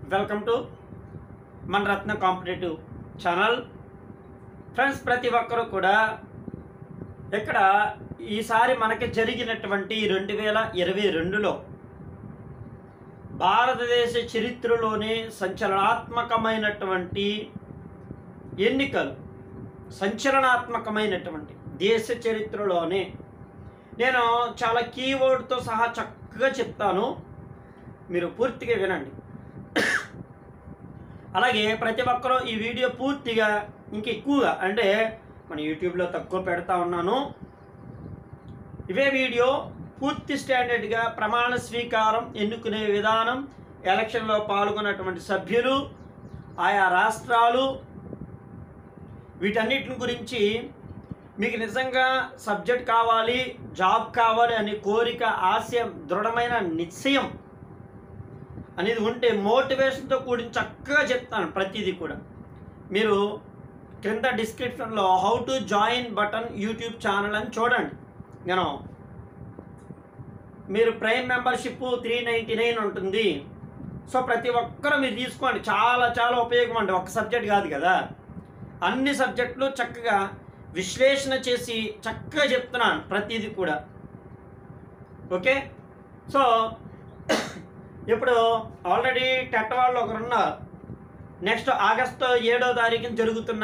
welcome to మన రత్న competitive channel friends ప్రతి ఒక్కరూ కూడా ఇక్కడ ఈసారి మనకి జరిగినటువంటి రెండు వేల ఇరవై రెండులో భారతదేశ చరిత్రలోనే సంచలనాత్మకమైనటువంటి ఎన్నికలు సంచలనాత్మకమైనటువంటి దేశ చరిత్రలోనే నేను చాలా కీవర్డ్తో సహా చక్కగా చెప్తాను మీరు పూర్తిగా వినండి అలాగే ప్రతి ఒక్కరూ ఈ వీడియో పూర్తిగా ఇంక ఎక్కువగా అంటే మన యూట్యూబ్లో తక్కువ పెడతా ఉన్నాను ఇవే వీడియో పూర్తి స్టాండర్డ్గా ప్రమాణ స్వీకారం ఎన్నుకునే విధానం ఎలక్షన్లో పాల్గొన్నటువంటి సభ్యులు ఆయా రాష్ట్రాలు వీటన్నిటిని గురించి మీకు నిజంగా సబ్జెక్ట్ కావాలి జాబ్ కావాలి అనే కోరిక ఆశయం దృఢమైన నిశ్చయం అనేది ఉంటే మోటివేషన్తో కూడిన చక్కగా చెప్తాను ప్రతిదీ కూడా మీరు క్రింద డిస్క్రిప్షన్లో how to join button YouTube channel అని చూడండి నేను మీరు prime membership three ninety nine ఉంటుంది సో ప్రతి ఒక్కరూ మీరు తీసుకోండి చాలా చాలా ఉపయోగం అండి ఒక సబ్జెక్ట్ కాదు కదా అన్ని సబ్జెక్టులు చక్కగా విశ్లేషణ చేసి చక్కగా చెప్తున్నాను ప్రతిదీ కూడా ఓకే సో ఇప్పుడు ఆల్రెడీ టెట్ వాళ్ళు ఒకరు ఉన్నారు నెక్స్ట్ ఆగస్టు ఏడో తారీఖున జరుగుతున్న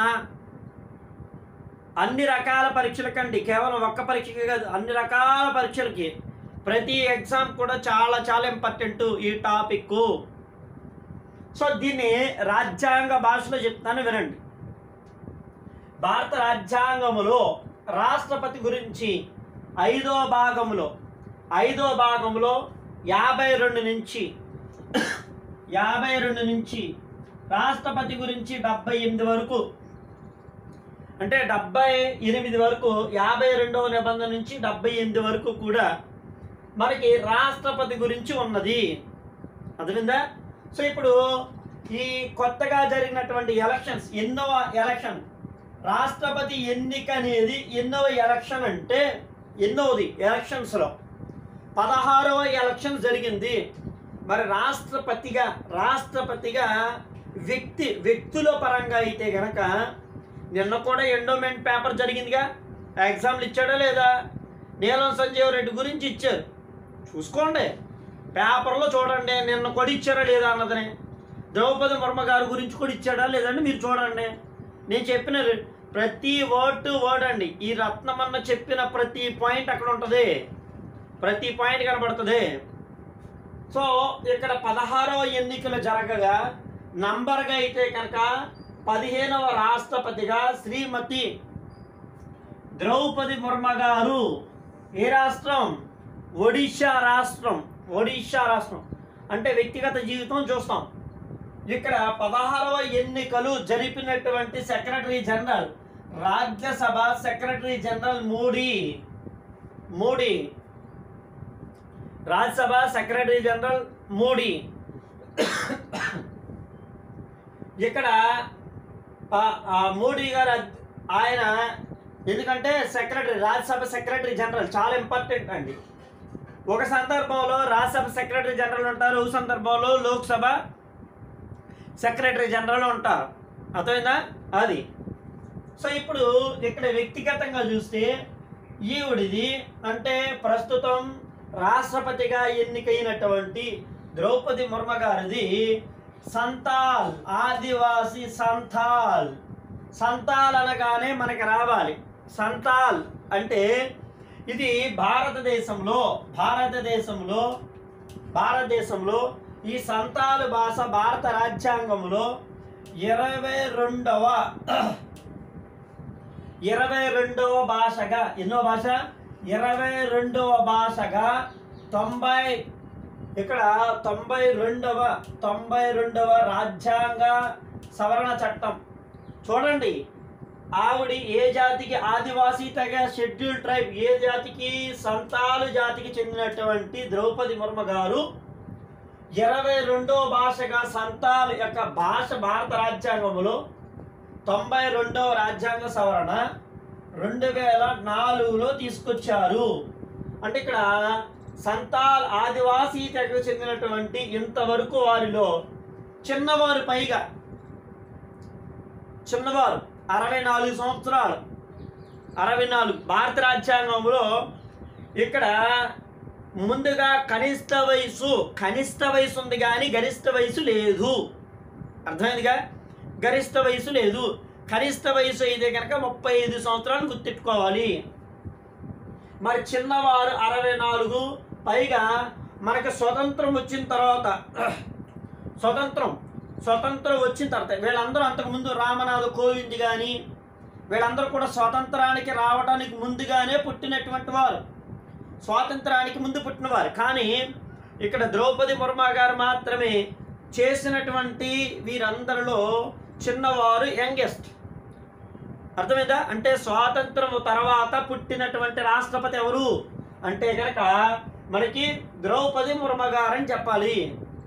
అన్ని రకాల పరీక్షలకండి కేవలం ఒక్క పరీక్షకి కాదు అన్ని రకాల పరీక్షలకి ప్రతి ఎగ్జామ్ కూడా చాలా చాలా ఇంపార్టెంట్ ఈ టాపిక్ సో దీన్ని రాజ్యాంగ భాషలో చెప్తాను వినండి భారత రాజ్యాంగములో రాష్ట్రపతి గురించి ఐదో భాగంలో ఐదో భాగంలో యాభై రెండు నుంచి యాభై రెండు నుంచి రాష్ట్రపతి గురించి డెబ్బై ఎనిమిది వరకు అంటే డెబ్బై ఎనిమిది వరకు యాభై రెండవ నిబంధన నుంచి డెబ్బై ఎనిమిది వరకు కూడా మనకి రాష్ట్రపతి గురించి ఉన్నది అర్థమైందా సో ఇప్పుడు ఈ కొత్తగా జరిగినటువంటి ఎలక్షన్స్ ఎన్నవ ఎలక్షన్ రాష్ట్రపతి ఎన్నిక అనేది ఎన్నవ ఎలక్షన్ అంటే ఎన్నవది ఎలక్షన్స్లో పదహారవ ఎలక్షన్ జరిగింది మరి రాష్ట్రపతిగా రాష్ట్రపతిగా వ్యక్తి వ్యక్తుల పరంగా అయితే గనక నిన్న కూడా ఎండోమెంట్ పేపర్ జరిగిందిగా ఎగ్జామ్లు ఇచ్చాడా లేదా నీలం సంజీవ్ రెడ్డి గురించి ఇచ్చారు చూసుకోండి పేపర్లో చూడండి నిన్న కూడా ఇచ్చారా లేదా అన్నదని ద్రౌపది ముర్మ గారి గురించి కూడా ఇచ్చాడా లేదండి మీరు చూడండి నేను చెప్పిన ప్రతి వర్డ్ టు వర్డ్ అండి ఈ రత్నమన్న చెప్పిన ప్రతి పాయింట్ అక్కడ ఉంటుంది ప్రతి పాయింట్ కనబడుతుంది సో ఇక్కడ పదహారవ ఎన్నికలు జరగగా నంబర్గా అయితే కనుక పదిహేనవ రాష్ట్రపతిగా శ్రీమతి ద్రౌపది ముర్మ గారు ఏ రాష్ట్రం ఒడిషా రాష్ట్రం ఒడిషా రాష్ట్రం అంటే వ్యక్తిగత జీవితం చూస్తాం ఇక్కడ పదహారవ ఎన్నికలు జరిపినటువంటి secretary general Rajya Sabha secretary general Modi Modi Rajya Sabha secretary general Modi ఇక్కడ ఆ- ఆ మోడీ గారు అద్- ఆయన ఎందుకంటే సెక్రటరీ రాజ్యసభ సెక్రటరీ జనరల్ చాలా ఇంపార్టెంట్ అండి ఒక సందర్భంలో రాజ్యసభ సెక్రటరీ జనరల్ ఉంటారు ఒక సందర్భంలో లోక్సభ సెక్రటరీ జనరల్ ఉంటారు అర్థమైందా అది సో ఇప్పుడు ఇక్కడ వ్యక్తిగతంగా చూస్తే ఈవిడిది అంటే ప్రస్తుతం రాష్ట్రపతిగా ఎన్నికైనటువంటి ద్రౌపది ముర్మ గారిది సంతాల్ ఆదివాసి సంతాల్ సంతాల్ అనగానే మనకి రావాలి సంతాల్ అంటే ఇది భారతదేశంలో భారతదేశంలో భారతదేశంలో ఈ సంతాల్ భాష భారత రాజ్యాంగంలో ఇరవై రెండవ ఇరవై రెండవ భాషగా ఎన్నో భాష ఇరవై రెండవ భాషగా తొంభై ఇక్కడ తొంభై రెండవ తొంభై రెండవ రాజ్యాంగ సవరణ చట్టం చూడండి ఆవిడ ఏ జాతికి ఆదివాసీ తెగ షెడ్యూల్ ట్రైబ్ ఏ జాతికి సంతాలు జాతికి చెందినటువంటి ద్రౌపది ముర్మ గారు ఇరవై రెండో భాషగా సంతాల్ యొక్క భాష భారత రాజ్యాంగంలో తొంభై రెండవ రాజ్యాంగ సవరణ రెండు వేల నాలుగులో తీసుకొచ్చారు అంటే ఇక్కడ సంతాల్ ఆదివాసీ తెగకు చెందినటువంటి ఇంతవరకు వారిలో చిన్నవారు పైగా చిన్నవారు అరవై నాలుగు సంవత్సరాలు అరవై నాలుగు భారత రాజ్యాంగంలో ఇక్కడ ముందుగా కనిష్ట వయసు కనిష్ట వయసు ఉంది కానీ గరిష్ట వయసు లేదు అర్థమైందిగా గరిష్ట వయసు లేదు కనిష్ట వయసు అయితే కనుక ముప్పై ఐదు సంవత్సరాలు గుర్తిట్టుకోవాలి మరి చిన్నవారు అరవై నాలుగు పైగా మనకు స్వతంత్రం వచ్చిన తర్వాత స్వతంత్రం స్వతంత్రం వచ్చిన తర్వాత వీళ్ళందరూ అంతకుముందు రామనాథ కోవింద్ కానీ వీళ్ళందరూ కూడా స్వాతంత్రానికి రావడానికి ముందుగానే పుట్టినటువంటి వారు స్వాతంత్రానికి ముందు పుట్టినవారు కానీ ఇక్కడ ద్రౌపది ముర్మా గారు మాత్రమే చేసినటువంటి వీరందరిలో చిన్నవారు యంగెస్ట్ అర్థమైందా అంటే స్వాతంత్రం తర్వాత పుట్టినటువంటి రాష్ట్రపతి ఎవరు అంటే కనుక మనకి ద్రౌపది ముర్మ గారని చెప్పాలి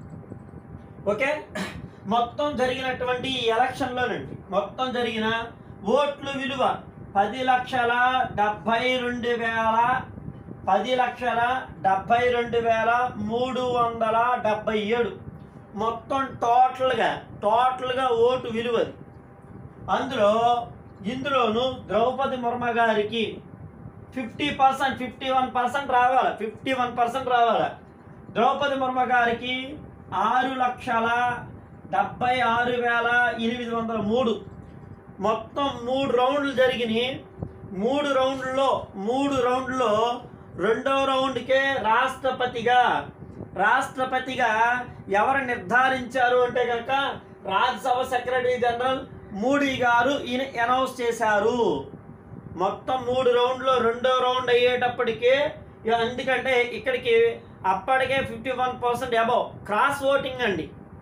ఓకే మొత్తం జరిగినటువంటి ఈ ఎలక్షన్లోనండి మొత్తం జరిగిన ఓట్లు విలువ పది లక్షల డెబ్భై రెండు వేల పది లక్షల డెబ్భై రెండు వేల మూడు వందల డెబ్భై ఏడు మొత్తం టోటల్గా టోటల్గా ఓటు విలువది అందులో ఇందులోను ద్రౌపది ముర్మ గారికి fifty percent fifty one percent రావాలి ఫిఫ్టీ వన్ పర్సెంట్ రావాలి ద్రౌపది ముర్మ గారికి ఆరు లక్షల డెబ్బై ఆరు వేల ఎనిమిది వందల మూడు మొత్తం మూడు రౌండ్లు జరిగినాయి మూడు రౌండ్లలో మూడు రౌండ్లో రెండో రౌండ్కే రాష్ట్రపతిగా రాష్ట్రపతిగా ఎవరు నిర్ధారించారు అంటే కనుక రాజ్యసభ సెక్రటరీ జనరల్ మోడీ గారు ఈయన అనౌన్స్ చేశారు మొత్తం మూడు రౌండ్లో రెండో రౌండ్ అయ్యేటప్పటికే ఇక ఎందుకంటే ఇక్కడికి అప్పటికే fifty one percent above cross voting అండి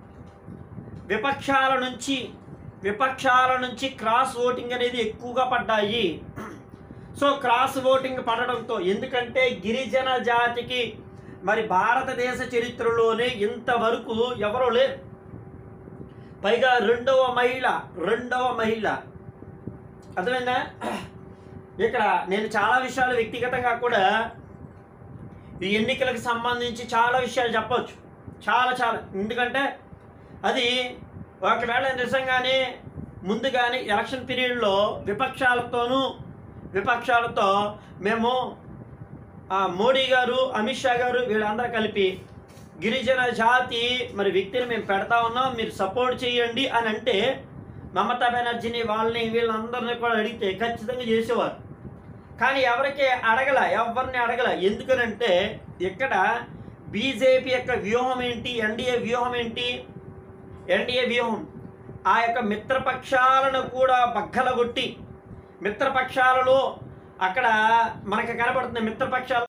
విపక్షాల నుంచి విపక్షాల నుంచి క్రాస్ ఓటింగ్ అనేది ఎక్కువగా పడ్డాయి సో క్రాస్ ఓటింగ్ పడడంతో ఎందుకంటే గిరిజన జాతికి మరి భారతదేశ చరిత్రలోనే ఇంతవరకు ఎవరూ లేరు పైగా రెండవ మహిళ రెండవ మహిళ అర్థమైందా ఇక్కడ నేను చాలా విషయాలు వ్యక్తిగతంగా కూడా ఈ ఎన్నికలకు సంబంధించి చాలా విషయాలు చెప్పొచ్చు చాలా చాలా ఎందుకంటే అది ఒకవేళ నిజంగానే ముందుగానే ఎలక్షన్ పీరియడ్లో విపక్షాలతోనూ విపక్షాలతో మేము ఆ, మోడీ గారు అమిత్ షా గారు వీళ్ళందరూ కలిపి గిరిజన జాతి మరి వ్యక్తిని మేము పెడతా ఉన్నాం మీరు సపోర్ట్ చేయండి అని అంటే మమతా బెనర్జీని వాళ్ళని వీళ్ళందరినీ కూడా అడిగితే ఖచ్చితంగా చేసేవారు కానీ ఎవరికి అడగల ఎవరిని అడగల ఎందుకనంటే ఇక్కడ బీజేపీ యొక్క వ్యూహం ఏంటి ఎన్డీఏ వ్యూహం ఏంటి ఎన్డీఏ వ్యూహం ఆ యొక్క మిత్రపక్షాలను కూడా బగ్గలగొట్టి మిత్రపక్షాలలో అక్కడ మనకు కనబడుతున్న మిత్రపక్షాలు